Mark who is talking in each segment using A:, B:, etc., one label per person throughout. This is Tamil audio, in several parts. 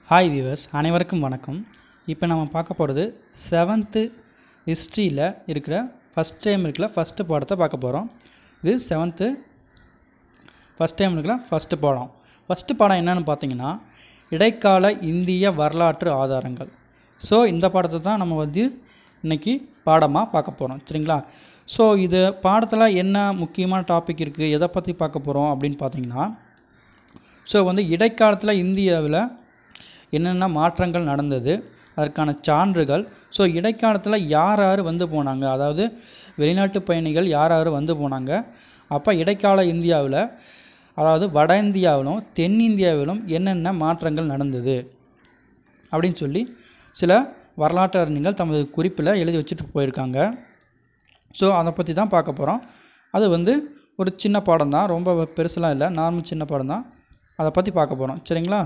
A: ஹாய் வியூவர்ஸ் அனைவருக்கும் வணக்கம் இப்போ நம்ம பார்க்க போகிறது செவன்த்து ஹிஸ்ட்ரியில் இருக்கிற ஃபஸ்ட் டைம் இருக்கிற ஃபஸ்ட்டு பாடத்தை பார்க்க போகிறோம் இது செவன்த்து ஃபஸ்ட் டைம் இருக்கிற ஃபஸ்ட்டு பாடம் ஃபஸ்ட்டு பாடம் என்னன்னு பார்த்தீங்கன்னா இடைக்கால இந்திய வரலாற்று ஆதாரங்கள் ஸோ இந்த பாடத்தை தான் நம்ம வந்து இன்னைக்கு பாடமாக பார்க்க போகிறோம் சரிங்களா ஸோ இது பாடத்தில் என்ன முக்கியமான டாபிக் இருக்குது எதை பற்றி பார்க்க போகிறோம் அப்படின்னு பார்த்தீங்கன்னா ஸோ வந்து இடைக்காலத்தில் இந்தியாவில் என்னென்ன மாற்றங்கள் நடந்தது அதற்கான சான்றுகள் ஸோ இடைக்காலத்தில் யார் யார் வந்து போனாங்க அதாவது வெளிநாட்டு பயணிகள் யார் யார் வந்து போனாங்க அப்போ இடைக்கால இந்தியாவில் அதாவது வட இந்தியாவிலும் தென்னிந்தியாவிலும் என்னென்ன மாற்றங்கள் நடந்தது அப்படின்னு சொல்லி சில வரலாற்று அறிஞர்கள் தமது குறிப்பில் எழுதி வச்சுட்டு போயிருக்காங்க ஸோ அதை பற்றி தான் பார்க்க போகிறோம் அது வந்து ஒரு சின்ன பாடம் தான் ரொம்ப பெருசுலாம் இல்லை நார்மல் சின்ன பாடம் தான் அதை பற்றி பார்க்க போகிறோம் சரிங்களா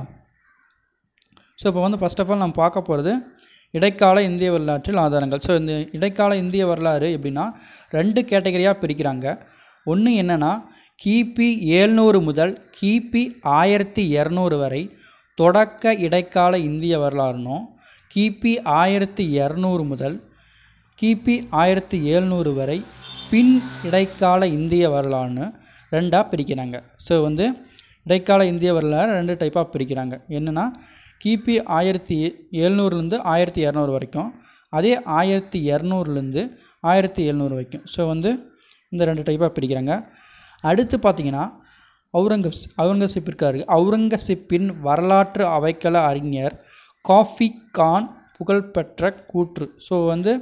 A: ஸோ இப்போ வந்து ஃபர்ஸ்ட் ஆஃப் ஆல் நம்ம பார்க்க போகிறது இடைக்கால இந்திய வரலாற்றில் ஆதாரங்கள் ஸோ இந்த இடைக்கால இந்திய வரலாறு எப்படின்னா ரெண்டு கேட்டகரியாக பிரிக்கிறாங்க ஒன்று என்னென்னா கிபி ஏழ்நூறு முதல் கிபி ஆயிரத்தி இரநூறு வரை தொடக்க இடைக்கால இந்திய வரலாறுனும் கிபி ஆயிரத்தி இரநூறு முதல் கிபி ஆயிரத்தி எழுநூறு வரை பின் இடைக்கால இந்திய வரலாறுன்னு ரெண்டாக பிரிக்கிறாங்க ஸோ வந்து இடைக்கால இந்திய வரலாறு ரெண்டு டைப்பாக பிரிக்கிறாங்க என்னென்னா கிபி ஆயிரத்தி எழுநூறுலேருந்து ஆயிரத்தி இரநூறு வரைக்கும் அதே ஆயிரத்தி இரநூறுலேருந்து ஆயிரத்தி எழுநூறு வரைக்கும் ஸோ வந்து இந்த ரெண்டு டைப்பாக பிரிக்கிறாங்க அடுத்து பார்த்தீங்கன்னா அவுரங்கஸ் அவுரங்கசீப் இருக்காரு அவுரங்கசீப்பின் வரலாற்று அவைக்கள அறிஞர் காஃபி கான் புகழ்பெற்ற கூற்று ஸோ வந்து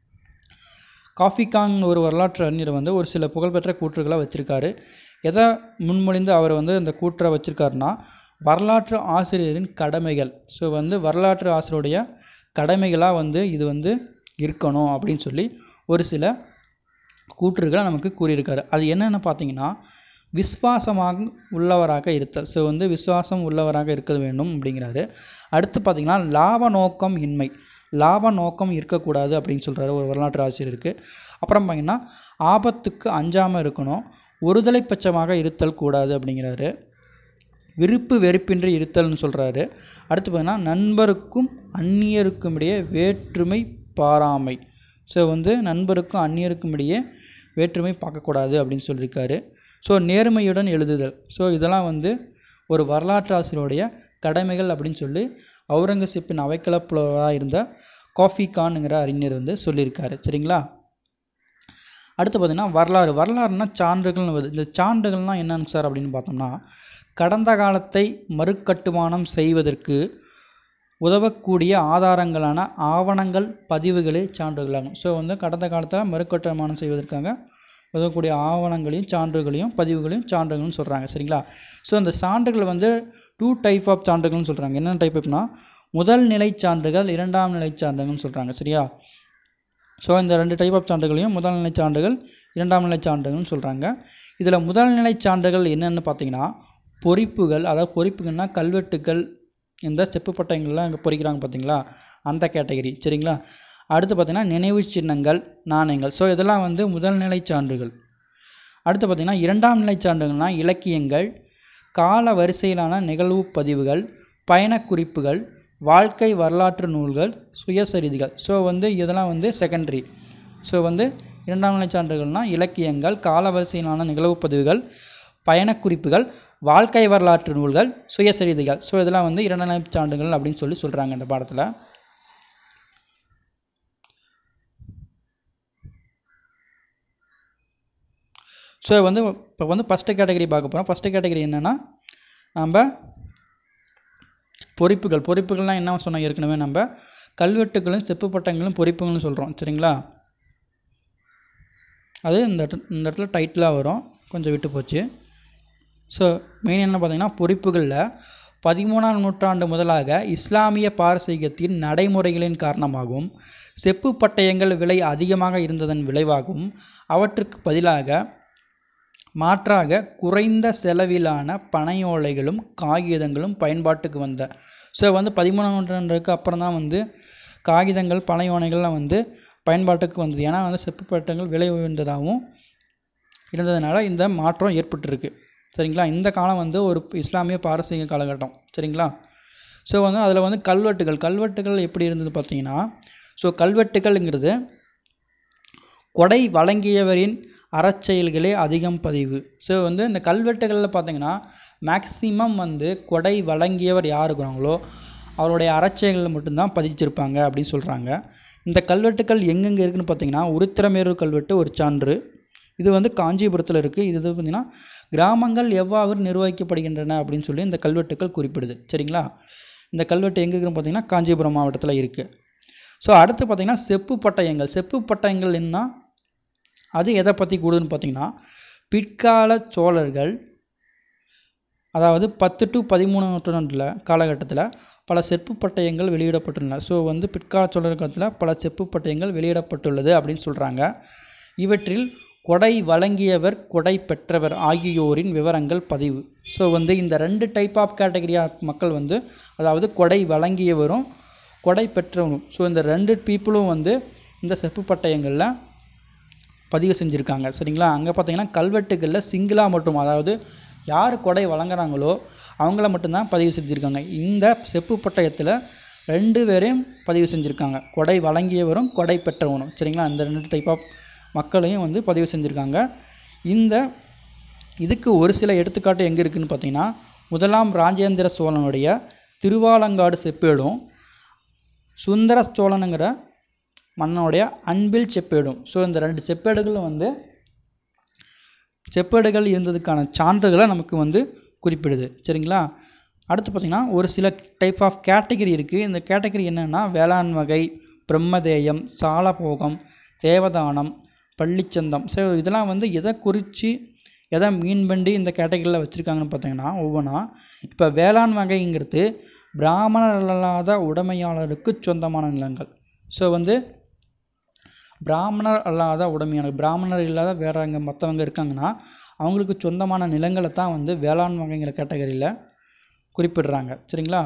A: காஃபி காங் ஒரு வரலாற்று அறிஞர் வந்து ஒரு சில புகழ்பெற்ற கூற்றுகளை வச்சுருக்காரு எதை முன்மொழிந்து அவர் வந்து அந்த கூற்றை வச்சுருக்காருன்னா வரலாற்று ஆசிரியரின் கடமைகள் ஸோ வந்து வரலாற்று ஆசிரியருடைய கடமைகளாக வந்து இது வந்து இருக்கணும் அப்படின்னு சொல்லி ஒரு சில கூற்றுகளை நமக்கு கூறியிருக்காரு அது என்னென்னு பார்த்தீங்கன்னா விஸ்வாசமாக உள்ளவராக இருத்தல் ஸோ வந்து விசுவாசம் உள்ளவராக இருக்க வேண்டும் அப்படிங்கிறாரு அடுத்து பார்த்தீங்கன்னா லாப நோக்கம் இன்மை லாப நோக்கம் இருக்கக்கூடாது அப்படின்னு சொல்கிறாரு ஒரு வரலாற்று ஆசிரியருக்கு அப்புறம் பார்த்தீங்கன்னா ஆபத்துக்கு அஞ்சாமல் இருக்கணும் ஒருதலை பட்சமாக இருத்தல் கூடாது அப்படிங்கிறாரு விருப்பு வெறுப்பின்றி இருத்தல்னு சொல்கிறாரு அடுத்து பார்த்தீங்கன்னா நண்பருக்கும் அந்நியருக்கும் இடையே வேற்றுமை பாராமை ஸோ வந்து நண்பருக்கும் அந்நியருக்கும் இடையே வேற்றுமை பார்க்கக்கூடாது அப்படின்னு சொல்லியிருக்காரு ஸோ நேர்மையுடன் எழுதுதல் ஸோ இதெல்லாம் வந்து ஒரு வரலாற்று ஆசிரியருடைய கடமைகள் அப்படின்னு சொல்லி அவுரங்கசீப்பின் அவைக்களப்புலவராக இருந்த காஃபி கான்ங்கிற அறிஞர் வந்து சொல்லியிருக்காரு சரிங்களா அடுத்து பார்த்திங்கன்னா வரலாறு வரலாறுனா சான்றுகள்னு வருது இந்த சான்றுகள்னால் என்னன்னு சார் அப்படின்னு பார்த்தோம்னா கடந்த காலத்தை மறுகட்டுமானம் செய்வதற்கு உதவக்கூடிய ஆதாரங்களான ஆவணங்கள் பதிவுகளே சான்றுகளாகும் ஸோ வந்து கடந்த காலத்தில் மறுகட்டுமானம் செய்வதற்காக உதவக்கூடிய ஆவணங்களையும் சான்றுகளையும் பதிவுகளையும் சான்றுகள்னு சொல்கிறாங்க சரிங்களா ஸோ அந்த சான்றுகள் வந்து டூ டைப் ஆஃப் சான்றுகள்னு சொல்கிறாங்க என்னென்ன டைப்னா முதல் நிலை சான்றுகள் இரண்டாம் நிலை சான்றுகள்னு சொல்கிறாங்க சரியா ஸோ இந்த ரெண்டு டைப் ஆஃப் சான்றுகளையும் முதல் நிலை சான்றுகள் இரண்டாம் நிலை சான்றுகள்னு சொல்கிறாங்க இதில் முதல் நிலை சான்றுகள் என்னென்னு பார்த்தீங்கன்னா பொறிப்புகள் அதாவது பொறிப்புகள்னால் கல்வெட்டுக்கள் இந்த செப்பு பட்டயங்கள்லாம் இங்கே பொறிக்கிறாங்க பார்த்தீங்களா அந்த கேட்டகரி சரிங்களா அடுத்து பார்த்திங்கன்னா நினைவு சின்னங்கள் நாணயங்கள் ஸோ இதெல்லாம் வந்து முதல் நிலை சான்றுகள் அடுத்து பார்த்திங்கன்னா இரண்டாம் நிலை சான்றுகள்னால் இலக்கியங்கள் கால வரிசையிலான நிகழ்வு பதிவுகள் பயணக்குறிப்புகள் வாழ்க்கை வரலாற்று நூல்கள் சுயசரிதிகள் ஸோ வந்து இதெல்லாம் வந்து செகண்டரி ஸோ வந்து இரண்டாம் நிலை சான்றுகள்னால் இலக்கியங்கள் கால வரிசையிலான நிகழ்வு பதிவுகள் பயணக்குறிப்புகள் வாழ்க்கை வரலாற்று நூல்கள் சுயசரிதைகள் ஸோ இதெல்லாம் வந்து இரண்டாம் நிலை சான்றுகள் அப்படின்னு சொல்லி சொல்கிறாங்க இந்த பாடத்தில் ஸோ வந்து இப்போ வந்து ஃபஸ்ட்டு கேட்டகரி பார்க்க போகிறோம் ஃபஸ்ட்டு கேட்டகரி என்னென்னா நம்ம பொறிப்புகள் பொறிப்புகள்லாம் என்ன சொன்னால் ஏற்கனவே நம்ம கல்வெட்டுகளும் செப்பு பட்டங்களும் பொறிப்புகளும் சொல்கிறோம் சரிங்களா அது இந்த இந்த இடத்துல டைட்டிலாக வரும் கொஞ்சம் விட்டு போச்சு ஸோ மெயின் என்ன பார்த்தீங்கன்னா பொறிப்புகளில் பதிமூணாம் நூற்றாண்டு முதலாக இஸ்லாமிய பாரசீகத்தின் நடைமுறைகளின் காரணமாகவும் செப்பு பட்டயங்கள் விலை அதிகமாக இருந்ததன் விளைவாகவும் அவற்றுக்கு பதிலாக மாற்றாக குறைந்த செலவிலான பனையோலைகளும் காகிதங்களும் பயன்பாட்டுக்கு வந்த ஸோ வந்து பதிமூணாம் நூற்றாண்டுக்கு அப்புறம் தான் வந்து காகிதங்கள் பனையோலைகள்லாம் வந்து பயன்பாட்டுக்கு வந்தது ஏன்னா வந்து செப்பு பட்டயங்கள் விலை உயர்ந்ததாகவும் இருந்ததுனால இந்த மாற்றம் ஏற்பட்டிருக்கு சரிங்களா இந்த காலம் வந்து ஒரு இஸ்லாமிய பாரசீக காலகட்டம் சரிங்களா ஸோ வந்து அதில் வந்து கல்வெட்டுகள் கல்வெட்டுகள் எப்படி இருந்தது பார்த்தீங்கன்னா ஸோ கல்வெட்டுகள்ங்கிறது கொடை வழங்கியவரின் அறச்செயல்களே அதிகம் பதிவு ஸோ வந்து இந்த கல்வெட்டுகளில் பார்த்தீங்கன்னா மேக்சிமம் வந்து கொடை வழங்கியவர் யார் இருக்கிறாங்களோ அவருடைய அறச்செயல்களை மட்டும்தான் பதிச்சிருப்பாங்க அப்படின்னு சொல்கிறாங்க இந்த கல்வெட்டுக்கள் எங்கெங்கே இருக்குன்னு பார்த்தீங்கன்னா உருத்திரமேரூர் கல்வெட்டு ஒரு சான்று இது வந்து காஞ்சிபுரத்தில் இருக்குது இது வந்து பார்த்திங்கன்னா கிராமங்கள் எவ்வாறு நிர்வகிக்கப்படுகின்றன அப்படின்னு சொல்லி இந்த கல்வெட்டுக்கள் குறிப்பிடுது சரிங்களா இந்த கல்வெட்டு எங்கே இருக்குன்னு பார்த்தீங்கன்னா காஞ்சிபுரம் மாவட்டத்தில் இருக்குது ஸோ அடுத்து பார்த்தீங்கன்னா செப்பு பட்டயங்கள் செப்பு பட்டயங்கள் என்ன அது எதை பற்றி கூடுதுன்னு பார்த்தீங்கன்னா பிற்கால சோழர்கள் அதாவது பத்து டு பதிமூணு நூற்றாண்டில் காலகட்டத்தில் பல செப்பு பட்டயங்கள் வெளியிடப்பட்டுள்ளன ஸோ வந்து பிற்கால சோழர் காலத்தில் பல செப்பு பட்டயங்கள் வெளியிடப்பட்டுள்ளது அப்படின்னு சொல்கிறாங்க இவற்றில் கொடை வழங்கியவர் கொடை பெற்றவர் ஆகியோரின் விவரங்கள் பதிவு ஸோ வந்து இந்த ரெண்டு டைப் ஆஃப் கேட்டகரி ஆஃப் மக்கள் வந்து அதாவது கொடை வழங்கியவரும் கொடை பெற்றவரும் ஸோ இந்த ரெண்டு பீப்புளும் வந்து இந்த செப்பு பட்டயங்களில் பதிவு செஞ்சுருக்காங்க சரிங்களா அங்கே பார்த்தீங்கன்னா கல்வெட்டுகளில் சிங்கிளாக மட்டும் அதாவது யார் கொடை வழங்குறாங்களோ அவங்கள மட்டும்தான் பதிவு செஞ்சுருக்காங்க இந்த செப்பு பட்டயத்தில் ரெண்டு பேரையும் பதிவு செஞ்சுருக்காங்க கொடை வழங்கியவரும் கொடை பெற்றவரும் சரிங்களா இந்த ரெண்டு டைப் ஆஃப் மக்களையும் வந்து பதிவு செஞ்சுருக்காங்க இந்த இதுக்கு ஒரு சில எடுத்துக்காட்டு எங்கே இருக்குதுன்னு பார்த்தீங்கன்னா முதலாம் ராஜேந்திர சோழனுடைய திருவாலங்காடு செப்பேடும் சுந்தர சோழனுங்கிற மன்னனுடைய அன்பில் செப்பேடும் ஸோ இந்த ரெண்டு செப்பேடுகளும் வந்து செப்பேடுகள் இருந்ததுக்கான சான்றுகளை நமக்கு வந்து குறிப்பிடுது சரிங்களா அடுத்து பார்த்திங்கன்னா ஒரு சில டைப் ஆஃப் கேட்டகரி இருக்குது இந்த கேட்டகரி என்னென்னா வேளாண் வகை பிரம்மதேயம் சாலபோகம் தேவதானம் பள்ளிச்சந்தம் ஸோ இதெல்லாம் வந்து எதை குறித்து எதை மீன் பண்ணி இந்த கேட்டகரியில் வச்சுருக்காங்கன்னு பார்த்தீங்கன்னா ஒவ்வொன்றா இப்போ வேளாண் வகைங்கிறது பிராமணர் அல்லாத உடைமையாளருக்கு சொந்தமான நிலங்கள் ஸோ வந்து பிராமணர் அல்லாத உடைமையான பிராமணர் இல்லாத வேற அங்கே மற்றவங்க இருக்காங்கன்னா அவங்களுக்கு சொந்தமான நிலங்களை தான் வந்து வேளாண் வகைங்கிற கேட்டகரியில் குறிப்பிடுறாங்க சரிங்களா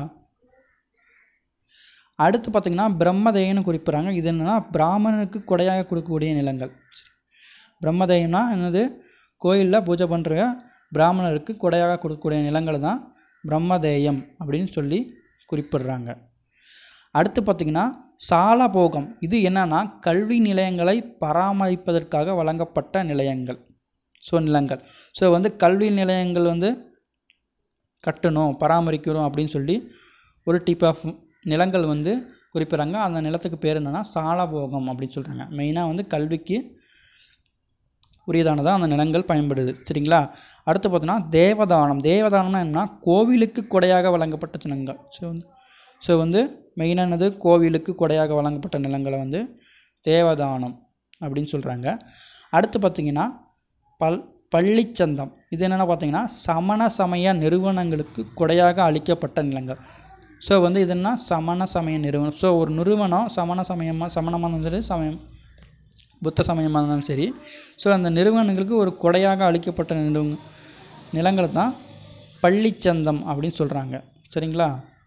A: அடுத்து பார்த்திங்கன்னா பிரம்மதேயன்னு குறிப்பிட்றாங்க இது என்னென்னா பிராமணனுக்கு கொடையாக கொடுக்கக்கூடிய நிலங்கள் பிரம்மதேயம்னா என்னது கோயிலில் பூஜை பண்ணுற பிராமணருக்கு கொடையாக கொடுக்கக்கூடிய நிலங்களை தான் பிரம்மதேயம் அப்படின்னு சொல்லி குறிப்பிடுறாங்க அடுத்து பார்த்திங்கன்னா சாலபோகம் இது என்னன்னா கல்வி நிலையங்களை பராமரிப்பதற்காக வழங்கப்பட்ட நிலையங்கள் ஸோ நிலங்கள் ஸோ வந்து கல்வி நிலையங்கள் வந்து கட்டணும் பராமரிக்கணும் அப்படின்னு சொல்லி ஒரு டைப் ஆஃப் நிலங்கள் வந்து குறிப்பிட்றாங்க அந்த நிலத்துக்கு பேர் என்னென்னா சாலபோகம் அப்படின்னு சொல்கிறாங்க மெயினாக வந்து கல்விக்கு உரியதானதாக அந்த நிலங்கள் பயன்படுது சரிங்களா அடுத்து பார்த்தோன்னா தேவதானம் தேவதானம்னா என்ன கோவிலுக்கு கொடையாக வழங்கப்பட்ட நிலங்கள் ஸோ வந்து ஸோ வந்து மெயினானது கோவிலுக்கு கொடையாக வழங்கப்பட்ட நிலங்களை வந்து தேவதானம் அப்படின்னு சொல்கிறாங்க அடுத்து பார்த்திங்கன்னா பல் பள்ளிச்சந்தம் இது என்னென்னா பார்த்தீங்கன்னா சமண சமய நிறுவனங்களுக்கு கொடையாக அளிக்கப்பட்ட நிலங்கள் ஸோ வந்து இது என்ன சமண சமய நிறுவனம் ஸோ ஒரு நிறுவனம் சமண சமயமாக சமணமாக இருந்தாலும் சரி சமயம் புத்த சமயமாக இருந்தாலும் சரி ஸோ அந்த நிறுவனங்களுக்கு ஒரு கொடையாக அளிக்கப்பட்ட நிறுவ நிலங்களை தான் பள்ளிச்சந்தம் அப்படின்னு சொல்கிறாங்க சரிங்களா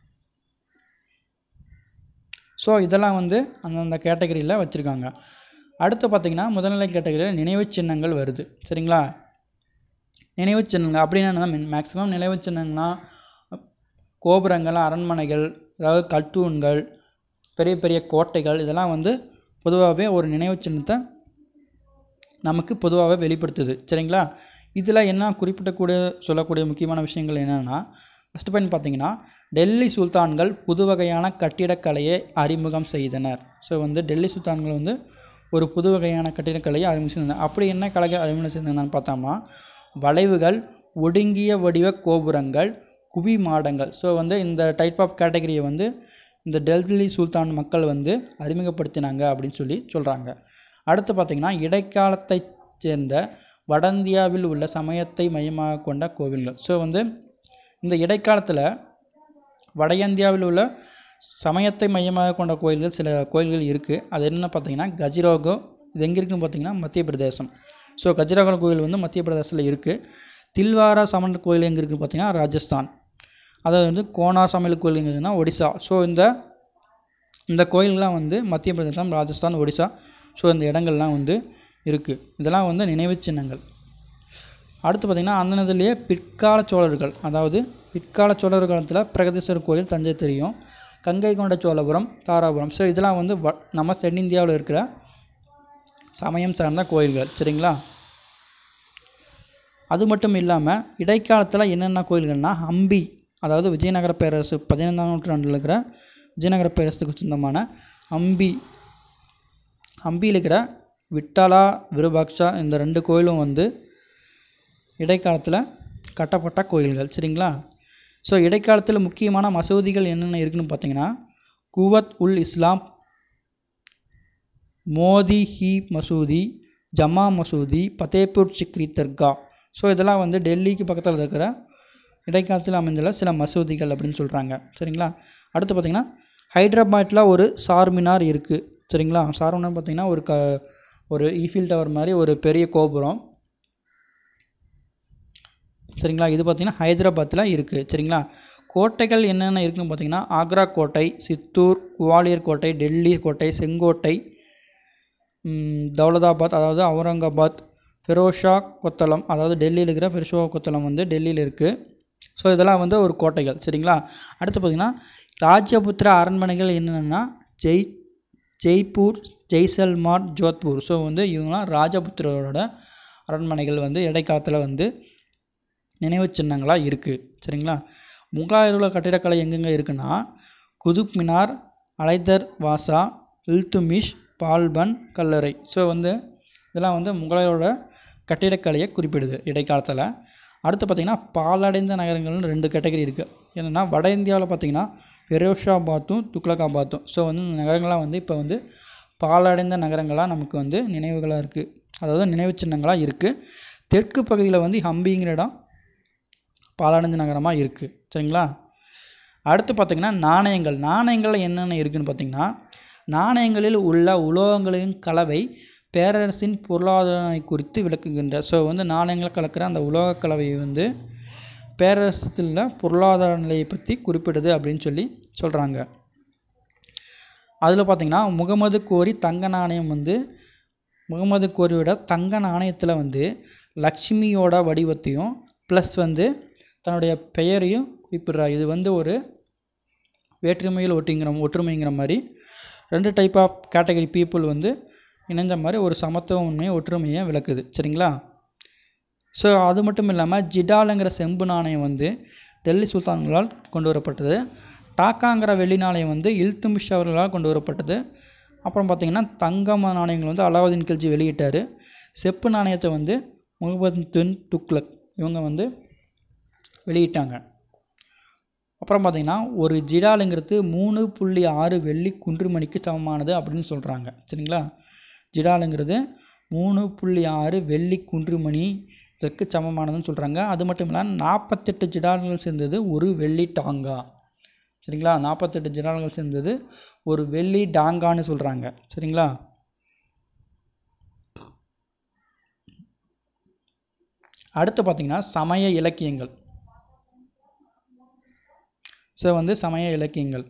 A: ஸோ இதெல்லாம் வந்து அந்தந்த கேட்டகரியில் வச்சுருக்காங்க அடுத்து பார்த்திங்கன்னா முதல்நிலை கேட்டகரியில் நினைவுச் சின்னங்கள் வருது சரிங்களா நினைவுச் சின்னங்கள் அப்படின்னா மேக்ஸிமம் நினைவுச் சின்னங்கள்னா கோபுரங்கள் அரண்மனைகள் அதாவது கட்டூன்கள் பெரிய பெரிய கோட்டைகள் இதெல்லாம் வந்து பொதுவாகவே ஒரு நினைவுச் சின்னத்தை நமக்கு பொதுவாகவே வெளிப்படுத்துது சரிங்களா இதில் என்ன குறிப்பிடக்கூடிய சொல்லக்கூடிய முக்கியமான விஷயங்கள் என்னென்னா ஃபஸ்ட்டு பாயிண்ட் பார்த்தீங்கன்னா டெல்லி சுல்தான்கள் புது வகையான கட்டிடக்கலையை அறிமுகம் செய்தனர் ஸோ வந்து டெல்லி சுல்தான்கள் வந்து ஒரு புது வகையான கட்டிடக்கலையை அறிமுகம் செய்தனர் அப்படி என்ன கலையை அறிமுகம் செய்தனான்னு பார்த்தோம்னா வளைவுகள் ஒடுங்கிய வடிவ கோபுரங்கள் குவி மாடங்கள் ஸோ வந்து இந்த டைப் ஆஃப் கேட்டகரியை வந்து இந்த டெல்லி சுல்தான் மக்கள் வந்து அறிமுகப்படுத்தினாங்க அப்படின்னு சொல்லி சொல்கிறாங்க அடுத்து பார்த்திங்கன்னா இடைக்காலத்தைச் சேர்ந்த வட இந்தியாவில் உள்ள சமயத்தை மையமாக கொண்ட கோவில்கள் ஸோ வந்து இந்த இடைக்காலத்தில் வட இந்தியாவில் உள்ள சமயத்தை மையமாக கொண்ட கோயில்கள் சில கோயில்கள் இருக்குது அது என்ன பார்த்தீங்கன்னா கஜிரோகோ இது எங்கே இருக்குன்னு பார்த்தீங்கன்னா மத்திய பிரதேசம் ஸோ கஜிரோகோ கோயில் வந்து மத்திய பிரதேசத்தில் இருக்குது தில்வாரா சமணர் கோயில் எங்கே இருக்குது பார்த்தீங்கன்னா ராஜஸ்தான் அதாவது வந்து கோனா சமையல் கோயில் எங்கே இருக்குன்னா ஒடிசா ஸோ இந்த இந்த கோயில்கள்லாம் வந்து மத்திய பிரதேசம் ராஜஸ்தான் ஒடிசா ஸோ இந்த இடங்கள்லாம் வந்து இருக்குது இதெல்லாம் வந்து நினைவுச் சின்னங்கள் அடுத்து பார்த்திங்கன்னா அந்த நேரத்துலேயே பிற்கால சோழர்கள் அதாவது பிற்கால சோழர் காலத்தில் பிரகதீஸ்வரர் கோயில் தஞ்சை தெரியும் கங்கை கொண்ட சோழபுரம் தாராபுரம் ஸோ இதெல்லாம் வந்து வ நம்ம தென்னிந்தியாவில் இருக்கிற சமயம் சார்ந்த கோயில்கள் சரிங்களா அது மட்டும் இல்லாமல் இடைக்காலத்தில் என்னென்ன கோயில்கள்னா ஹம்பி அதாவது விஜயநகர பேரரசு பதினைந்தாம் நூற்றாண்டில் இருக்கிற விஜயநகர பேரரசுக்கு சொந்தமான ஹம்பி ஹம்பியில் இருக்கிற விட்டாலா விருபாக்ஷா இந்த ரெண்டு கோயிலும் வந்து இடைக்காலத்தில் கட்டப்பட்ட கோயில்கள் சரிங்களா ஸோ இடைக்காலத்தில் முக்கியமான மசூதிகள் என்னென்ன இருக்குன்னு பார்த்தீங்கன்னா குவத் உல் இஸ்லாம் மோதி ஹி மசூதி ஜமா மசூதி பதேபூர் சிக்ரி தர்கா ஸோ இதெல்லாம் வந்து டெல்லிக்கு பக்கத்தில் இருக்கிற இடைக்காலத்தில் அமைந்துள்ள சில மசூதிகள் அப்படின்னு சொல்கிறாங்க சரிங்களா அடுத்து பார்த்திங்கன்னா ஹைதராபாத்தில் ஒரு சார்மினார் இருக்குது சரிங்களா சார்மினார் பார்த்திங்கன்னா ஒரு க ஒரு ஈஃபில் டவர் மாதிரி ஒரு பெரிய கோபுரம் சரிங்களா இது பார்த்திங்கன்னா ஹைதராபாத்தில் இருக்குது சரிங்களா கோட்டைகள் என்னென்ன இருக்குன்னு பார்த்தீங்கன்னா ஆக்ரா கோட்டை சித்தூர் குவாலியர் கோட்டை டெல்லி கோட்டை செங்கோட்டை ம், தௌலதாபாத் அதாவது அவுரங்காபாத் ஃபெரோஷா கொத்தளம் அதாவது டெல்லியில் இருக்கிற ஃபெரோஷா கொத்தளம் வந்து டெல்லியில் இருக்குது ஸோ இதெல்லாம் வந்து ஒரு கோட்டைகள் சரிங்களா அடுத்து பார்த்திங்கன்னா ராஜபுத்திர அரண்மனைகள் என்னென்னா ஜெய் ஜெய்ப்பூர் ஜெய்சல்மார் ஜோத்பூர் ஸோ வந்து இவங்களாம் ராஜபுத்திரோட அரண்மனைகள் வந்து இடைக்காலத்தில் வந்து நினைவு சின்னங்களாக இருக்குது சரிங்களா முகலாயர்களோட கட்டிடக்கலை எங்கெங்கே இருக்குன்னா குதுப் மினார் அலைதர் வாசா இல்துமிஷ் பால்பன் கல்லறை ஸோ வந்து இதெல்லாம் வந்து முகலாயரோட கட்டிடக்கலையை குறிப்பிடுது இடைக்காலத்தில் அடுத்து பார்த்திங்கன்னா பாலடைந்த நகரங்கள்னு ரெண்டு கேட்டகரி இருக்குது என்னென்னா வட இந்தியாவில் பார்த்திங்கன்னா ஃபெரோஷாபாத்தும் துக்லகாபாத்தும் ஸோ வந்து இந்த நகரங்கள்லாம் வந்து இப்போ வந்து பாலடைந்த நகரங்களாக நமக்கு வந்து நினைவுகளாக இருக்குது அதாவது நினைவு சின்னங்களாக இருக்குது தெற்கு பகுதியில் வந்து ஹம்பிங்கிற இடம் பாலடைந்த நகரமாக இருக்குது சரிங்களா அடுத்து பார்த்திங்கன்னா நாணயங்கள் நாணயங்கள் என்னென்ன இருக்குதுன்னு பார்த்திங்கன்னா நாணயங்களில் உள்ள உலோகங்களின் கலவை பேரரசின் பொருளாதார குறித்து விளக்குகின்ற ஸோ வந்து நாணயங்கள் கலக்கிற அந்த உலோக கலவை வந்து பேரரசில் பொருளாதார நிலையை பற்றி குறிப்பிடுது அப்படின்னு சொல்லி சொல்கிறாங்க அதில் பார்த்திங்கன்னா முகமது கோரி தங்க நாணயம் வந்து முகமது கோரியோட தங்க நாணயத்தில் வந்து லக்ஷ்மியோட வடிவத்தையும் ப்ளஸ் வந்து தன்னுடைய பெயரையும் குறிப்பிடுறார் இது வந்து ஒரு வேற்றுமையில் ஒட்டிங்கிற ஒற்றுமைங்கிற மாதிரி ரெண்டு டைப் ஆஃப் கேட்டகரி பீப்புள் வந்து இணைஞ்ச மாதிரி ஒரு சமத்துவ உண்மையை ஒற்றுமையை விளக்குது சரிங்களா ஸோ அது மட்டும் இல்லாமல் ஜிடாலுங்கிற செம்பு நாணயம் வந்து டெல்லி சுல்தான்களால் கொண்டு வரப்பட்டது டாக்காங்கிற வெள்ளி நாணயம் வந்து இல்துமிஷ் அவர்களால் கொண்டு வரப்பட்டது அப்புறம் பார்த்திங்கன்னா தங்கம் நாணயங்கள் வந்து அலாவுதீன் கில்ஜி வெளியிட்டார் செப்பு நாணயத்தை வந்து முகமது பின் துக்ளக் இவங்க வந்து வெளியிட்டாங்க அப்புறம் பார்த்திங்கன்னா ஒரு ஜிடாலுங்கிறது மூணு புள்ளி ஆறு வெள்ளி குன்றுமணிக்கு சமமானது அப்படின்னு சொல்கிறாங்க சரிங்களா ஜிடாலுங்கிறது மூணு புள்ளி ஆறு வெள்ளி குன்றுமணி இதற்கு சமமானதுன்னு சொல்கிறாங்க அது மட்டும் இல்லாமல் நாற்பத்தெட்டு ஜிடால்கள் சேர்ந்தது ஒரு வெள்ளி டாங்கா சரிங்களா நாற்பத்தெட்டு ஜிடால்கள் சேர்ந்தது ஒரு வெள்ளி டாங்கான்னு சொல்கிறாங்க சரிங்களா அடுத்து பார்த்திங்கன்னா சமய இலக்கியங்கள் ஸோ வந்து சமய இலக்கியங்கள்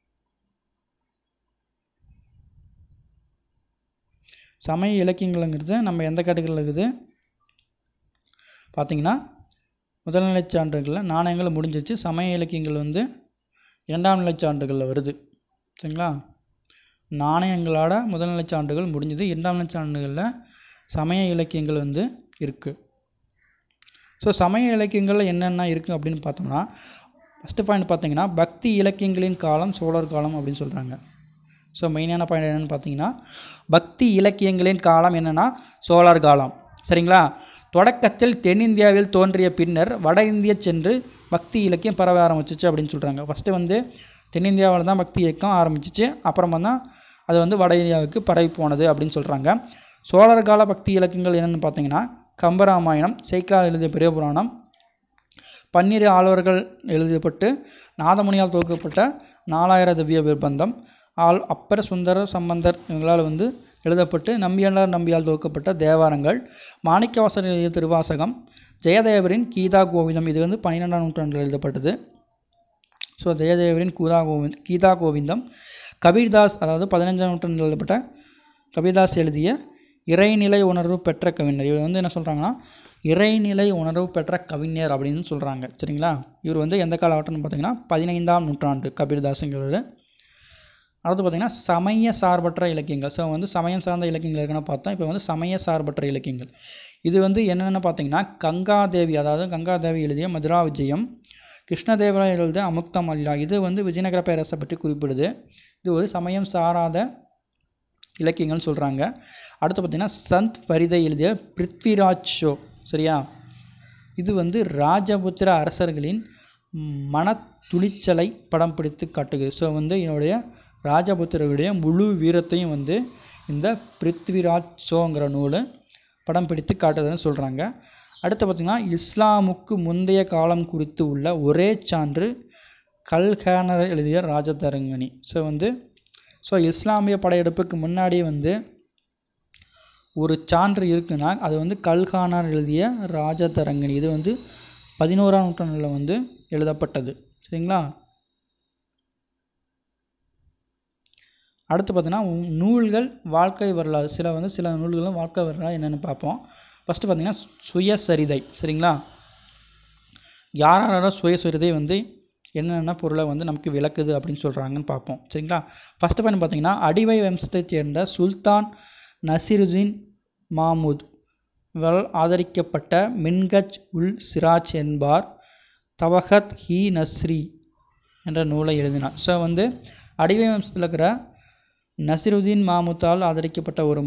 A: சமய இலக்கியங்கள்ங்கிறது நம்ம எந்த கேட்டகரியில் இருக்குது பார்த்திங்கன்னா முதல்நிலைச் சான்றுகளில் நாணயங்கள் முடிஞ்சிச்சு சமய இலக்கியங்கள் வந்து இரண்டாம் நிலைச் சான்றுகளில் வருது சரிங்களா நாணயங்களோட முதல்நிலைச் சான்றுகள் முடிஞ்சது இரண்டாம் நிலைச் சான்றுகளில் சமய இலக்கியங்கள் வந்து இருக்குது ஸோ சமய இலக்கியங்களில் என்னென்ன இருக்குது அப்படின்னு பார்த்தோம்னா ஃபஸ்ட்டு பாயிண்ட் பார்த்தீங்கன்னா பக்தி இலக்கியங்களின் காலம் சோழர் காலம் அப்படின்னு சொல்கிறாங்க ஸோ மெயினான பாயிண்ட் என்னென்னு பார்த்தீங்கன்னா பக்தி இலக்கியங்களின் காலம் என்னென்னா சோழர் காலம் சரிங்களா தொடக்கத்தில் தென்னிந்தியாவில் தோன்றிய பின்னர் வட இந்திய சென்று பக்தி இலக்கியம் பரவ ஆரம்பிச்சிச்சு அப்படின்னு சொல்கிறாங்க ஃபஸ்ட்டு வந்து தென்னிந்தியாவில் தான் பக்தி இயக்கம் ஆரம்பிச்சிச்சு அப்புறமா தான் அது வந்து வட இந்தியாவுக்கு பரவி போனது அப்படின்னு சொல்கிறாங்க சோழர் கால பக்தி இலக்கியங்கள் என்னென்னு பார்த்தீங்கன்னா கம்பராமாயணம் சேக்கிலார் எழுதிய பெரிய புராணம் பன்னிரு ஆழ்வார்கள் எழுதப்பட்டு நாதமுனியால் தொகுக்கப்பட்ட நாலாயிர திவ்ய விபந்தம் ஆள் அப்பர சுந்தர சம்பந்தர் இவங்களால் வந்து எழுதப்பட்டு நம்பியாண்டார் நம்பியால் தொகுக்கப்பட்ட தேவாரங்கள் மாணிக்கவாசகர் எழுதிய திருவாசகம் ஜெயதேவரின் கீதா கோவிந்தம் இது வந்து பன்னிரெண்டாம் நூற்றாண்டில் எழுதப்பட்டது ஸோ ஜெயதேவரின் கூதா கோவிந்த் கீதா கோவிந்தம் கபீர்தாஸ் அதாவது பதினஞ்சாம் நூற்றாண்டில் எழுதப்பட்ட கபீர்தாஸ் எழுதிய இறைநிலை உணர்வு பெற்ற கவிஞர் இவர் வந்து என்ன சொல்கிறாங்கன்னா இறைநிலை உணர்வு பெற்ற கவிஞர் அப்படின்னு சொல்கிறாங்க சரிங்களா இவர் வந்து எந்த காலகட்டம்னு பார்த்தீங்கன்னா பதினைந்தாம் நூற்றாண்டு கபீர்தாஸுங்கிறவர் அடுத்து பார்த்திங்கன்னா சமய சார்பற்ற இலக்கியங்கள் ஸோ வந்து சமயம் சார்ந்த இலக்கியங்கள் இருக்குன்னு பார்த்தோம் இப்போ வந்து சமய சார்பற்ற இலக்கியங்கள் இது வந்து என்னென்னு பார்த்தீங்கன்னா கங்காதேவி அதாவது கங்காதேவி எழுதிய மதுரா விஜயம் கிருஷ்ணதேவராய எழுதிய அமுக்தமல்லா இது வந்து விஜயநகர பேரரசை பற்றி குறிப்பிடுது இது ஒரு சமயம் சாராத இலக்கியங்கள்னு சொல்கிறாங்க அடுத்து பார்த்திங்கன்னா சந்த் பரிதை எழுதிய பிருத்விராஜ் ஷோ சரியா இது வந்து ராஜபுத்திர அரசர்களின் மன துணிச்சலை படம் பிடித்து காட்டுகிறது ஸோ வந்து என்னுடைய ராஜபுத்திரருடைய முழு வீரத்தையும் வந்து இந்த பிருத்விராஜ் ஷோங்கிற நூல் படம் பிடித்து காட்டுதுன்னு சொல்கிறாங்க அடுத்து பார்த்திங்கன்னா இஸ்லாமுக்கு முந்தைய காலம் குறித்து உள்ள ஒரே சான்று கல்கேனர் எழுதிய ராஜதரங்கனி ஸோ வந்து ஸோ இஸ்லாமிய படையெடுப்புக்கு முன்னாடி வந்து ஒரு சான்று இருக்குன்னா அது வந்து கல்கானார் எழுதிய ராஜதரங்கனி இது வந்து பதினோராம் நூற்றாண்டில் வந்து எழுதப்பட்டது சரிங்களா அடுத்து பார்த்தீங்கன்னா நூல்கள் வாழ்க்கை வரலாறு சில வந்து சில நூல்களும் வாழ்க்கை வரலாறு என்னென்னு பார்ப்போம் ஃபஸ்ட்டு பார்த்தீங்கன்னா சுயசரிதை சரிங்களா யார் யாரோட சுயசரிதை வந்து என்னென்ன பொருளை வந்து நமக்கு விளக்குது அப்படின்னு சொல்கிறாங்கன்னு பார்ப்போம் சரிங்களா ஃபஸ்ட்டு பாயிண்ட் பார்த்தீங்கன்னா அடிவை வம்சத்தைச் சேர்ந்த சுல்தான் நசிருதீன் மாமூத் வல் ஆதரிக்கப்பட்ட மின்கஜ் உல் சிராஜ் என்பார் தவஹத் ஹி நஸ்ரி என்ற நூலை எழுதினார் ஸோ வந்து அடிவை வம்சத்தில் இருக்கிற நசிருதீன் மாமுத்தால் ஆதரிக்கப்பட்ட ஒரு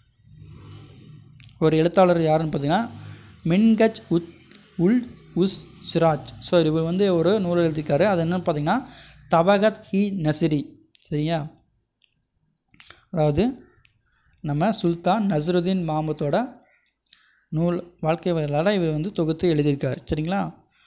A: ஒரு எழுத்தாளர் யாருன்னு பார்த்தீங்கன்னா மின்கஜ் உத் உல் உஸ் சிராஜ் ஸோ இவர் வந்து ஒரு நூல் எழுதியிருக்காரு அது என்னன்னு பார்த்தீங்கன்னா தபகத் ஹி நசிரி சரியா அதாவது நம்ம சுல்தான் நசருதீன் மாமுத்தோட நூல் வாழ்க்கை வரலாறு இவர் வந்து தொகுத்து எழுதியிருக்கார் சரிங்களா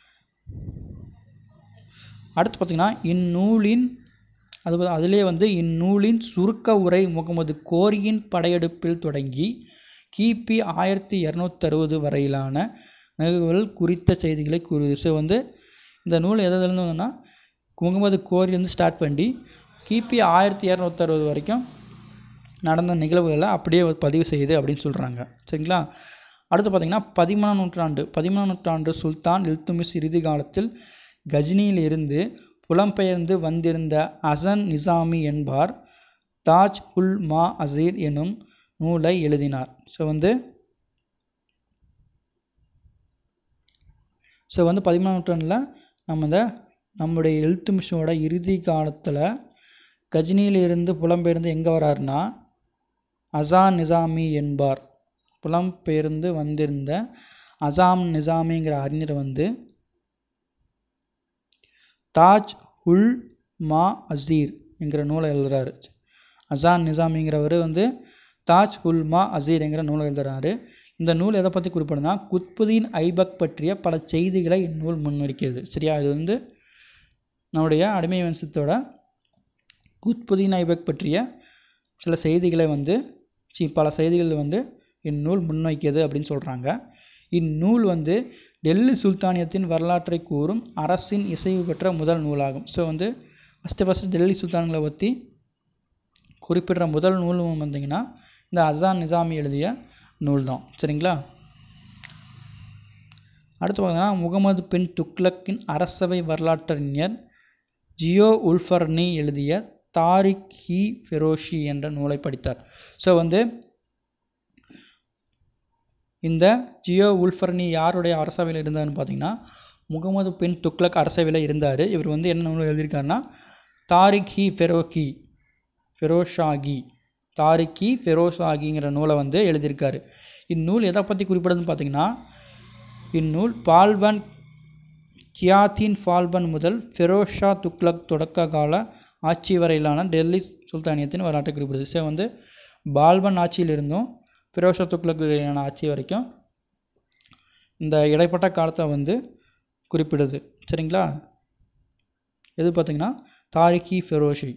A: அடுத்து பார்த்திங்கன்னா இந்நூலின் அது அதிலே வந்து இந்நூலின் சுருக்க உரை முகமது கோரியின் படையெடுப்பில் தொடங்கி கிபி ஆயிரத்தி இரநூத்தறுபது வரையிலான நிகழ்வுகள் குறித்த செய்திகளை கூறுது ஸோ வந்து இந்த நூல் எதுலேருந்து வந்தோம்னா முகமது கோரிலேருந்து ஸ்டார்ட் பண்ணி கிபி ஆயிரத்தி இரநூத்தறுபது வரைக்கும் நடந்த நிகழ்வுகளை அப்படியே பதிவு செய்யுது அப்படின்னு சொல்கிறாங்க சரிங்களா அடுத்து பார்த்திங்கன்னா பதிமூணாம் நூற்றாண்டு பதிமூணாம் நூற்றாண்டு சுல்தான் இல்துமிஸ் இறுதி காலத்தில் கஜினியிலிருந்து புலம்பெயர்ந்து வந்திருந்த அசன் நிசாமி என்பார் தாஜ் உல் மா அசீர் எனும் நூலை எழுதினார் ஸோ வந்து ஸோ வந்து பதிமூணாம் நூற்றாண்டில் நம்ம இந்த நம்முடைய எழுத்துமிஷோட இறுதி காலத்தில் கஜினியிலிருந்து புலம்பெயர்ந்து எங்கே வராருன்னா அசான் நிசாமி என்பார் புலம்பெயர்ந்து வந்திருந்த அசாம் நிசாமிங்கிற அறிஞர் வந்து தாஜ் உல் மா அசீர் என்கிற நூலை எழுதுறாரு அசான் நிசாமிங்கிறவர் வந்து தாஜ் உல் மா அசீர் என்கிற நூலை எழுதுறாரு இந்த நூல் எதை பற்றி குறிப்பிடுனா குத்புதீன் ஐபக் பற்றிய பல செய்திகளை இந்நூல் முன்வைக்கிறது சரியா இது வந்து நம்முடைய அடிமை வம்சத்தோட குத்புதீன் ஐபக் பற்றிய சில செய்திகளை வந்து சி பல செய்திகள் வந்து இந்நூல் முன்வைக்கிறது அப்படின்னு சொல்கிறாங்க இந்நூல் வந்து டெல்லி சுல்தானியத்தின் வரலாற்றை கூறும் அரசின் இசைவு பெற்ற முதல் நூலாகும் ஸோ வந்து ஃபஸ்ட்டு ஃபஸ்ட்டு டெல்லி சுல்தான்களை பற்றி குறிப்பிடுற முதல் நூல் வந்தீங்கன்னா இந்த அசான் நிசாமி எழுதிய நூல் தான் சரிங்களா அடுத்து பார்த்தீங்கன்னா முகமது பின் துக்ளக்கின் அரசவை வரலாற்றறிஞர் ஜியோ உல்ஃபர்னி எழுதிய தாரிக் ஹி ஃபெரோஷி என்ற நூலை படித்தார் ஸோ வந்து இந்த ஜியோ உல்ஃபர்னி யாருடைய அரசவையில் இருந்தார்னு பார்த்தீங்கன்னா முகமது பின் துக்ளக் அரசவையில் இருந்தார் இவர் வந்து என்ன நூல் எழுதியிருக்காருன்னா தாரிக் ஹி ஃபெரோகி ஃபெரோஷாகி தாரிக்கி ஃபெரோஷாகிங்கிற நூலை வந்து எழுதியிருக்காரு இந்நூல் எதை பற்றி குறிப்பிடுதுன்னு பார்த்தீங்கன்னா இந்நூல் பால்பன் கியாத்தின் ஃபால்பன் முதல் ஃபெரோஷா துக்ளக் தொடக்க கால ஆட்சி வரையிலான டெல்லி சுல்தானியத்தின் வரலாற்றை குறிப்பிடுது ஸோ வந்து பால்பன் ஆட்சியிலிருந்தும் ஃபிரோஷா துக்ளக் வரையிலான ஆட்சி வரைக்கும் இந்த இடைப்பட்ட காலத்தை வந்து குறிப்பிடுது சரிங்களா எது பார்த்தீங்கன்னா தாரிகி ஃபெரோஷி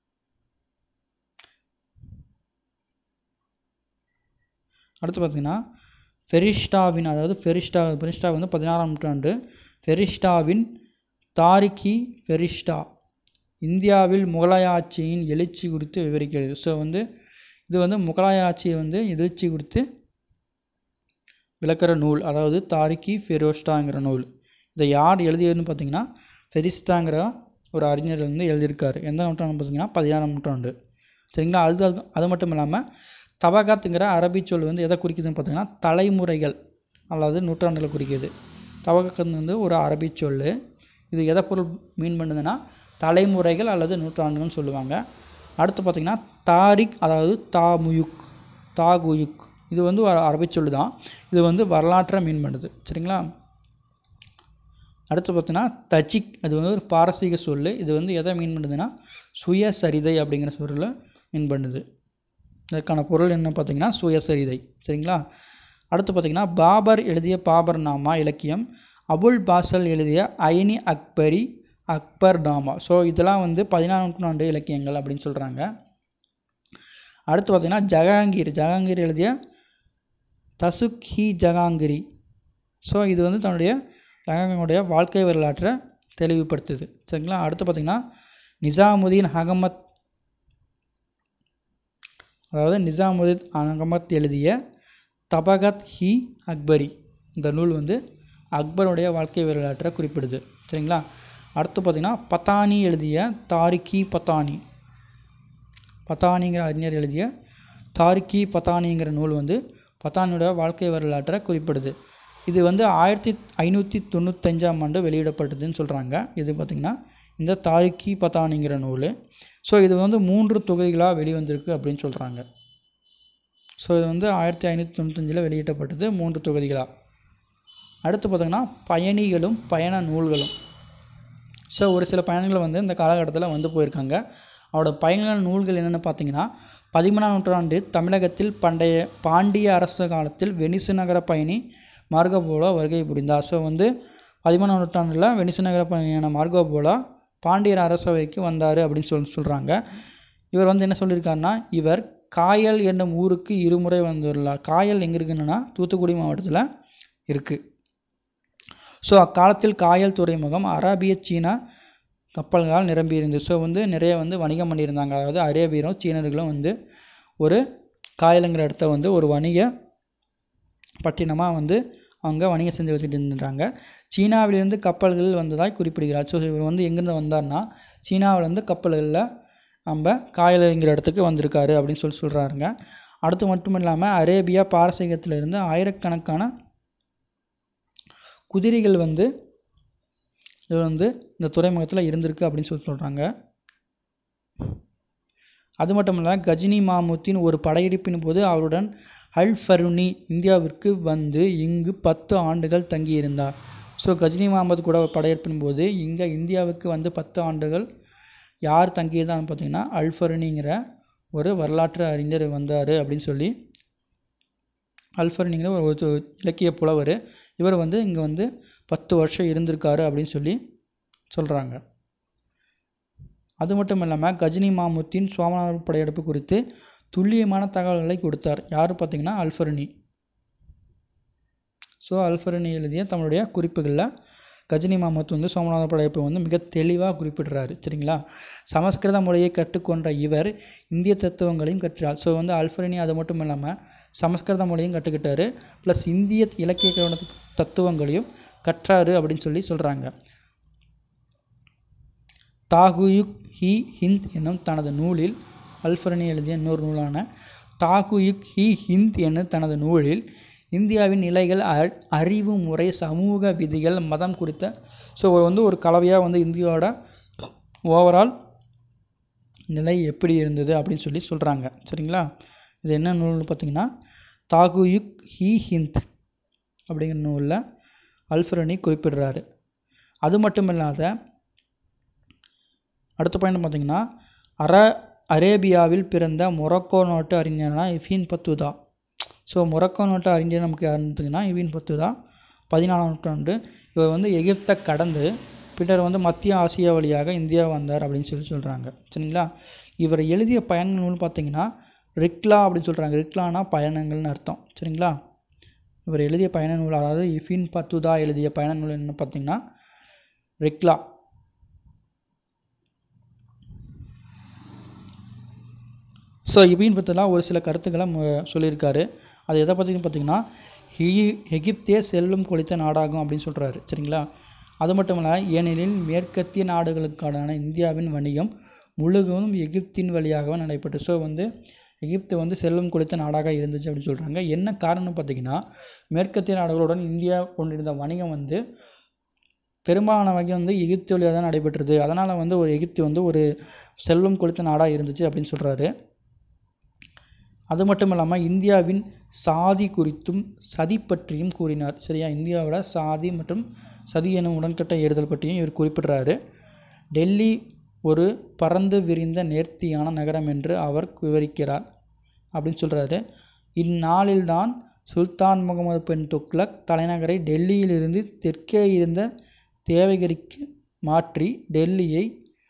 A: அடுத்து பார்த்தீங்கன்னா ஃபெரிஷ்டாவின் அதாவது ஃபெரிஷ்டா ஃபெரிஷ்டா வந்து பதினாறாம் நூற்றாண்டு ஃபெரிஷ்டாவின் தாரிகி ஃபெரிஷ்டா இந்தியாவில் முகலாய ஆட்சியின் எழுச்சி குறித்து விவரிக்கிறது ஸோ வந்து இது வந்து முகலாய ஆட்சியை வந்து எழுச்சி குறித்து விளக்குற நூல் அதாவது தாரிக்கி ஃபெரோஸ்டாங்கிற நூல் இதை யார் எழுதியதுன்னு பார்த்தீங்கன்னா ஃபெரிஸ்டாங்கிற ஒரு அறிஞர் வந்து எழுதியிருக்காரு எந்த நூற்றாண்டு பார்த்தீங்கன்னா பதினாறாம் நூற்றாண்டு சரிங்களா அது அது- அது மட்டும் இல்லாமல் தபகாத்துங்கிற அரபி சொல் வந்து எதை குறிக்குதுன்னு பார்த்தீங்கன்னா தலைமுறைகள் அதாவது நூற்றாண்டுகளை குறிக்குது தவகத்து வந்து ஒரு அரபி சொல் இது எதை பொருள் மீன் பண்ணுதுன்னா தலைமுறைகள் அல்லது நூற்றாண்டுகள்னு சொல்லுவாங்க அடுத்து பார்த்திங்கன்னா தாரிக் அதாவது தாமுயுக் தாகுயுக் இது வந்து ஒரு அரபி சொல் தான் இது வந்து வரலாற்றை மீன் பண்ணுது சரிங்களா அடுத்து பார்த்தீங்கன்னா தஜிக் அது வந்து ஒரு பாரசீக சொல் இது வந்து எதை மீன் பண்ணுதுன்னா சுயசரிதை அப்படிங்கிற சொல்லில் மீன் பண்ணுது இதற்கான பொருள் என்ன பார்த்தீங்கன்னா சுயசரிதை சரிங்களா அடுத்து பார்த்தீங்கன்னா பாபர் எழுதிய பாபர் நாமா இலக்கியம் அபுல் பாசல் எழுதிய ஐனி அக்பரி அக்பர் நாமா ஸோ இதெல்லாம் வந்து பதினாறாம் நூற்றாண்டு இலக்கியங்கள் அப்படின்னு சொல்கிறாங்க அடுத்து பார்த்தீங்கன்னா ஜஹாங்கீர் ஜஹாங்கீர் எழுதிய தசுக் ஹி ஜஹாங்கிரி ஸோ இது வந்து தன்னுடைய ஜஹாங்கீருடைய வாழ்க்கை வரலாற்றை தெளிவுபடுத்துது சரிங்களா அடுத்து பார்த்தீங்கன்னா நிசாமுதீன் அகமத் அதாவது நிசாமுதீன் அகமத் எழுதிய தபகத் ஹி அக்பரி இந்த நூல் வந்து அக்பருடைய வாழ்க்கை வரலாற்றை குறிப்பிடுது சரிங்களா அடுத்து பார்த்தீங்கன்னா பத்தானி எழுதிய தாரிக்கி பத்தானி பத்தானிங்கிற அறிஞர் எழுதிய தாரிக்கி பத்தானிங்கிற நூல் வந்து பத்தானியோட வாழ்க்கை வரலாற்றை குறிப்பிடுது இது வந்து ஆயிரத்தி ஐநூற்றி தொண்ணூத்தஞ்சாம் ஆண்டு வெளியிடப்பட்டதுன்னு சொல்கிறாங்க இது பார்த்திங்கன்னா இந்த தாரிக்கி பத்தானிங்கிற நூல் ஸோ இது வந்து மூன்று தொகுதிகளாக வெளிவந்திருக்கு அப்படின்னு சொல்கிறாங்க ஸோ இது வந்து ஆயிரத்தி ஐநூற்றி தொண்ணூத்தஞ்சில் வெளியிடப்பட்டது மூன்று தொகுதிகளாக அடுத்து பார்த்தீங்கன்னா பயணிகளும் பயண நூல்களும் ஸோ ஒரு சில பயணங்கள் வந்து இந்த காலகட்டத்தில் வந்து போயிருக்காங்க அவரோட பயண நூல்கள் என்னென்னு பார்த்தீங்கன்னா பதிமூணாம் நூற்றாண்டு தமிழகத்தில் பண்டைய பாண்டிய அரச காலத்தில் வெனிசு நகர பயணி மார்கோ போலோ வருகை புரிந்தார் ஸோ வந்து பதிமூணாம் நூற்றாண்டில் வெனிசு நகர பயணியான மார்கோ போலோ பாண்டியர் அரசவைக்கு வந்தார் அப்படின்னு சொல்லி சொல்கிறாங்க இவர் வந்து என்ன சொல்லியிருக்காருன்னா இவர் காயல் என்னும் ஊருக்கு இருமுறை வந்துள்ளார் காயல் எங்கே இருக்குன்னா தூத்துக்குடி மாவட்டத்தில் இருக்குது ஸோ அக்காலத்தில் காயல் துறைமுகம் அரேபிய சீனா கப்பல்களால் நிரம்பி இருந்தது ஸோ வந்து நிறைய வந்து வணிகம் பண்ணியிருந்தாங்க அதாவது அரேபியரும் சீனர்களும் வந்து ஒரு காயலுங்கிற இடத்த வந்து ஒரு வணிக பட்டினமாக வந்து அவங்க வணிகம் செஞ்சு வச்சுட்டு இருந்துட்டாங்க சீனாவிலிருந்து கப்பல்கள் வந்ததாய் குறிப்பிடுகிறார் ஸோ இவர் வந்து எங்கேருந்து வந்தார்னா சீனாவிலேருந்து கப்பல்களில் நம்ம காயலுங்கிற இடத்துக்கு வந்திருக்காரு அப்படின்னு சொல்லி சொல்கிறாருங்க அடுத்து மட்டும் இல்லாமல் அரேபியா பாரசீகத்திலிருந்து ஆயிரக்கணக்கான குதிரைகள் வந்து இது வந்து இந்த துறைமுகத்தில் இருந்திருக்கு அப்படின்னு சொல்லி சொல்கிறாங்க அது மட்டும் இல்லாமல் கஜினி மாமுத்தின் ஒரு படையெடுப்பின் போது அவருடன் அல் ஃபருனி இந்தியாவிற்கு வந்து இங்கு பத்து ஆண்டுகள் தங்கியிருந்தார் ஸோ கஜினி மாமத் கூட படையெடுப்பின் போது இங்கே இந்தியாவுக்கு வந்து பத்து ஆண்டுகள் யார் தங்கியிருந்தான்னு பார்த்தீங்கன்னா அல் ஃபருனிங்கிற ஒரு வரலாற்று அறிஞர் வந்தார் அப்படின்னு சொல்லி அல்ஃபர்னிங்கிற ஒரு ஒரு இலக்கிய புலவர் இவர் வந்து இங்கே வந்து பத்து வருஷம் இருந்திருக்காரு அப்படின்னு சொல்லி சொல்கிறாங்க அது மட்டும் இல்லாமல் கஜினி மாமுத்தின் சோமநாத படையெடுப்பு குறித்து துல்லியமான தகவல்களை கொடுத்தார் யார் பார்த்தீங்கன்னா அல்ஃபர்னி ஸோ அல்ஃபர்னி எழுதிய தன்னுடைய குறிப்புகளில் கஜினி மாமத் வந்து சோமநாத படையெடுப்பை வந்து மிக தெளிவாக குறிப்பிடுறாரு சரிங்களா சமஸ்கிருத மொழியை கற்றுக்கொண்ட இவர் இந்திய தத்துவங்களையும் கற்றார் ஸோ வந்து அல்ஃபர்னி அது மட்டும் இல்லாமல் சமஸ்கிருத மொழியும் கற்றுக்கிட்டாரு ப்ளஸ் இந்திய இலக்கிய தத்துவங்களையும் கற்றாரு அப்படின்னு சொல்லி சொல்கிறாங்க தாகுயுக் ஹி ஹிந்த் என்னும் தனது நூலில் அல்ஃபர்னி எழுதிய இன்னொரு நூலான தாகுயுக் ஹி ஹிந்த் என்னும் தனது நூலில் இந்தியாவின் நிலைகள் அ- அறிவு முறை சமூக விதிகள் மதம் குறித்த ஸோ வந்து ஒரு கலவையாக வந்து இந்தியாவோட ஓவரால் நிலை எப்படி இருந்தது அப்படின்னு சொல்லி சொல்கிறாங்க சரிங்களா இது என்ன நூல்னு பார்த்தீங்கன்னா தாகுயுக் ஹி ஹிந்த் அப்படிங்கிற நூலில் அல்ஃபரணி குறிப்பிடுறாரு அது மட்டும் இல்லாத அடுத்த பாயிண்ட் பார்த்தீங்கன்னா அர அரேபியாவில் பிறந்த மொரக்கோ நாட்டு அறிஞர்னா இஃபின் பத்துதா ஸோ மொரக்கோ நாட்டு அறிஞர் நமக்கு யாருன்னு பார்த்தீங்கன்னா இவின் பத்துதா பதினாலாம் நூற்றாண்டு இவர் வந்து எகிப்தை கடந்து பின்னர் வந்து மத்திய ஆசியா வழியாக இந்தியா வந்தார் அப்படின்னு சொல்லி சொல்கிறாங்க சரிங்களா இவர் எழுதிய பயண நூல் பார்த்தீங்கன்னா ரிக்லா அப்படின்னு சொல்கிறாங்க ரிக்லானா பயணங்கள்னு அர்த்தம் சரிங்களா இவர் எழுதிய பயண நூல் அதாவது இஃபின் பத்துதா எழுதிய பயண நூல் என்ன பார்த்தீங்கன்னா ரிக்லா ஸோ இபின் பற்றிலாம் ஒரு சில கருத்துக்களை மு- சொல்லியிருக்காரு அது எதை பற்றின்னு பார்த்தீங்கன்னா எகி- எகிப்தே செல்வம் கொளித்த நாடாகும் அப்படின்னு சொல்கிறாரு சரிங்களா அது மட்டும் இல்லை ஏனெனில் மேற்கத்திய நாடுகளுக்கான இந்தியாவின் வணிகம் முழுவதும் எகிப்தின் வழியாகவே நடைபெற்று ஸோ வந்து எகிப்து வந்து செல்வம் கொளித்த நாடாக இருந்துச்சு அப்படின்னு சொல்கிறாங்க என்ன காரணம் பார்த்தீங்கன்னா மேற்கத்திய நாடுகளுடன் இந்தியா கொண்டிருந்த வணிகம் வந்து பெரும்பாலான வகை வந்து எகிப்து வழியாக தான் நடைபெற்றது அதனால் வந்து ஒரு எகிப்து வந்து ஒரு செல்வம் கொளித்த நாடாக இருந்துச்சு அப்படின்னு சொல்கிறாரு அது மட்டும் இல்லாமல் இந்தியாவின் சாதி குறித்தும் சதி பற்றியும் கூறினார் சரியா இந்தியாவோட சாதி மற்றும் சதி எனும் உடன்கட்டை ஏறுதல் பற்றியும் இவர் குறிப்பிடுறாரு டெல்லி ஒரு பறந்து விரிந்த நேர்த்தியான நகரம் என்று அவர் விவரிக்கிறார் அப்படின்னு சொல்கிறாரு இந்நாளில்தான் சுல்தான் முகமது பின் துக்ளக் தலைநகரை டெல்லியிலிருந்து தெற்கே இருந்த தேவகிரிக்கு மாற்றி டெல்லியை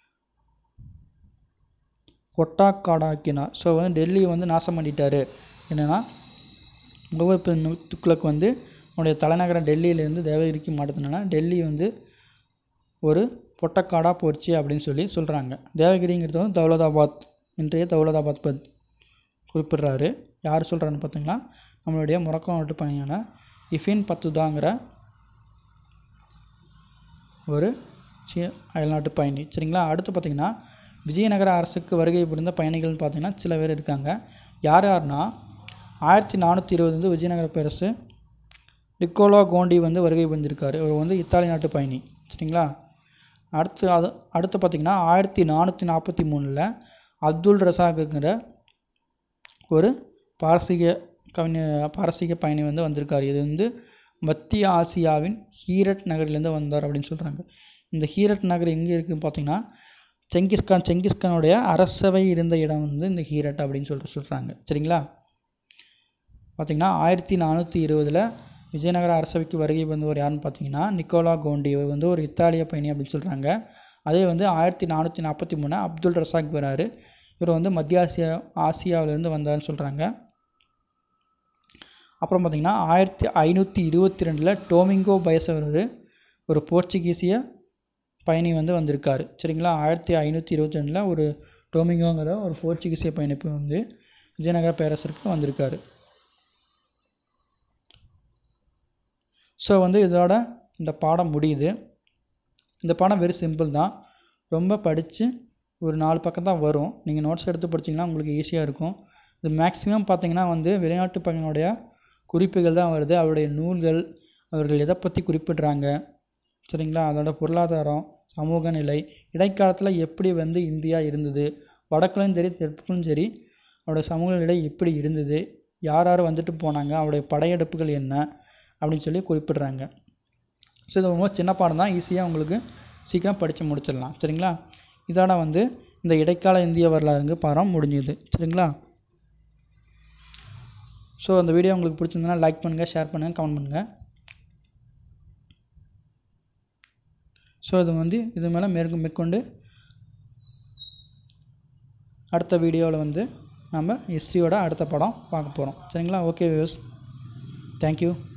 A: ஒட்டாக்காடாக்கினார் ஸோ வந்து டெல்லியை வந்து நாசம் பண்ணிட்டாரு என்னென்னா முகமது பின் துக்ளக் வந்து அவனுடைய தலைநகரம் டெல்லியிலேருந்து தேவகிரிக்கு மாற்றதுனால டெல்லி வந்து ஒரு பொட்டக்காடாக போச்சு அப்படின்னு சொல்லி சொல்கிறாங்க தேவகிரிங்கிறது வந்து தௌலதாபாத் இன்றைய தௌலதாபாத் பத் குறிப்பிடுறாரு யார் சொல்கிறான்னு பார்த்தீங்கன்னா நம்மளுடைய முறக்கம் நாட்டு பயணியான இஃபின் பத்துதாங்கிற ஒரு சி அயல்நாட்டு பயணி சரிங்களா அடுத்து பார்த்தீங்கன்னா விஜயநகர அரசுக்கு வருகை புரிந்த பயணிகள்னு பார்த்தீங்கன்னா சில பேர் இருக்காங்க யார் யாருன்னா ஆயிரத்தி நானூற்றி இருபது வந்து விஜயநகர பேரரசு நிக்கோலா கோண்டி வந்து வருகை புரிந்திருக்காரு இவர் வந்து இத்தாலி நாட்டு பயணி சரிங்களா அடுத்து அது அடுத்து பார்த்தீங்கன்னா ஆயிரத்தி நானூற்றி நாற்பத்தி மூணில் அப்துல் ரசாக்குங்கிற ஒரு பாரசீக கவிஞர் பாரசீக பயணி வந்து வந்திருக்காரு இது வந்து மத்திய ஆசியாவின் ஹீரட் நகரிலேருந்து வந்தார் அப்படின்னு சொல்கிறாங்க இந்த ஹீரட் நகர் எங்கே இருக்குன்னு பார்த்தீங்கன்னா செங்கிஸ்கான் செங்கிஸ்கானுடைய அரசவை இருந்த இடம் வந்து இந்த ஹீரட் அப்படின்னு சொல்லிட்டு சொல்கிறாங்க சரிங்களா பார்த்தீங்கன்னா ஆயிரத்தி நானூற்றி இருபதில் விஜயநகர அரசவைக்கு வருகை வந்தவர் யாருன்னு பார்த்தீங்கன்னா நிக்கோலா கோண்டி இவர் வந்து ஒரு இத்தாலிய பயணி அப்படின்னு சொல்கிறாங்க அதே வந்து ஆயிரத்தி நானூற்றி நாற்பத்தி மூணு அப்துல் ரசாக் வராரு இவர் வந்து மத்திய ஆசியா ஆசியாவிலேருந்து வந்தார்னு சொல்கிறாங்க அப்புறம் பார்த்தீங்கன்னா ஆயிரத்தி ஐநூற்றி இருபத்தி ரெண்டில் டோமிங்கோ பயசவர் ஒரு போர்ச்சுகீசிய பயணி வந்து வந்திருக்காரு சரிங்களா ஆயிரத்தி ஐநூற்றி இருபத்தி ரெண்டில் ஒரு டோமிங்கோங்கிற ஒரு போர்ச்சுகீசிய பயணிப்பு வந்து விஜயநகர பேரரசருக்கு வந்திருக்காரு ஸோ வந்து இதோட இந்த பாடம் முடியுது இந்த பாடம் வெரி சிம்பிள் தான் ரொம்ப படித்து ஒரு நாலு பக்கம் தான் வரும் நீங்கள் நோட்ஸ் எடுத்து படிச்சிங்கன்னா உங்களுக்கு ஈஸியாக இருக்கும் இது மேக்ஸிமம் பார்த்தீங்கன்னா வந்து வெளிநாட்டு பையனுடைய குறிப்புகள் தான் வருது அவருடைய நூல்கள் அவர்கள் எதை பற்றி குறிப்பிடுறாங்க சரிங்களா அதோட பொருளாதாரம் சமூக நிலை இடைக்காலத்தில் எப்படி வந்து இந்தியா இருந்தது வடக்குலையும் சரி தெற்குலையும் சரி அவருடைய சமூக நிலை எப்படி இருந்தது யார் யார் வந்துட்டு போனாங்க அவருடைய படையெடுப்புகள் என்ன அப்படின்னு சொல்லி குறிப்பிடுறாங்க ஸோ இது ரொம்ப சின்ன பாடம் தான் ஈஸியாக உங்களுக்கு சீக்கிரம் படித்து முடிச்சிடலாம் சரிங்களா இதோட வந்து இந்த இடைக்கால இந்திய வரலாறுங்க பாடம் முடிஞ்சுது சரிங்களா ஸோ அந்த வீடியோ உங்களுக்கு பிடிச்சிருந்தனா லைக் பண்ணுங்கள் ஷேர் பண்ணுங்கள் கமெண்ட் பண்ணுங்கள் ஸோ இது வந்து இது மேலே மேற்கு மேற்கொண்டு அடுத்த வீடியோவில் வந்து நம்ம ஹிஸ்ட்ரியோட அடுத்த படம் பார்க்க போகிறோம் சரிங்களா ஓகே வியூஸ் தேங்க்யூ